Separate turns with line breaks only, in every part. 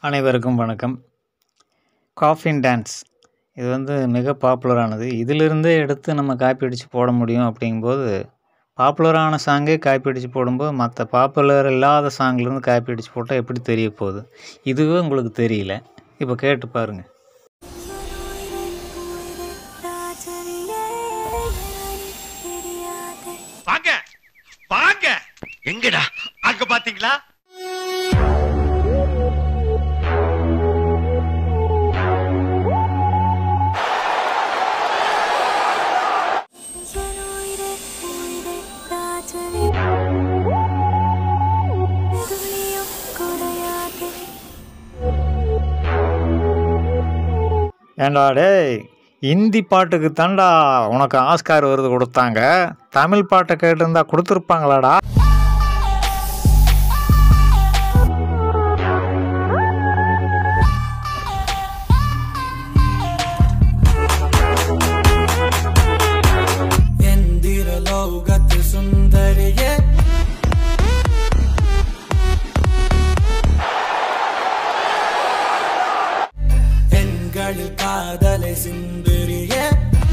அனைவருக்கும் வணக்கம் caffeine dance இது வந்து மிக பாப்புலரானது இதிலிருந்தே எடுத்து நம்ம காப்பி அடித்து போட முடியும் அப்படிங்கும்போது பாப்புலரான சாங்கே காப்பி அடித்து போடும்போது மற்ற பாப்புலர் இல்லாத சாங்லேருந்து காப்பி அடித்து போட்டால் எப்படி தெரிய போகுது இதுவே உங்களுக்கு தெரியல இப்போ கேட்டு பாருங்கள்
வாங்க வாங்க எங்கடா அங்க பாத்தீங்களா
ஏண்டா டேய் ஹிந்தி பாட்டுக்கு தாண்டா உனக்கு ஆஸ்கார் விருது கொடுத்தாங்க தமிழ் பாட்டை கேட்டிருந்தா கொடுத்துருப்பாங்களாடா
എന്തിര ലോകത്ത് സുന്ദരിയെ പെൺകളിൽ കാതലെ സുന്ദരിയെ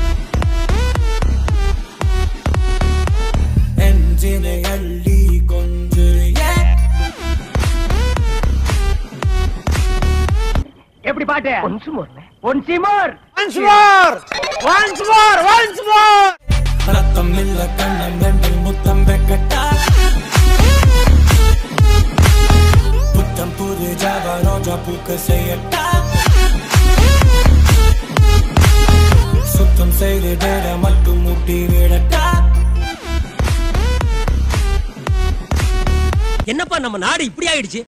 എഞ്ചിനെ അള്ളി കൊഞ്ചുരിയെ
எப்படி பாட்டு once more once more once more once more once more
ரத்தமில்ல கண்ணம் ரெண்டில் முத்தம் வெக்கட்டா புத்தம் புது ஜாவா ரோஜா பூக்க செய்யட்டா சுத்தம் செய்து தேட மட்டும் முட்டி விடட்டா
என்னப்பா நம்ம நாடு இப்படி ஆயிடுச்சு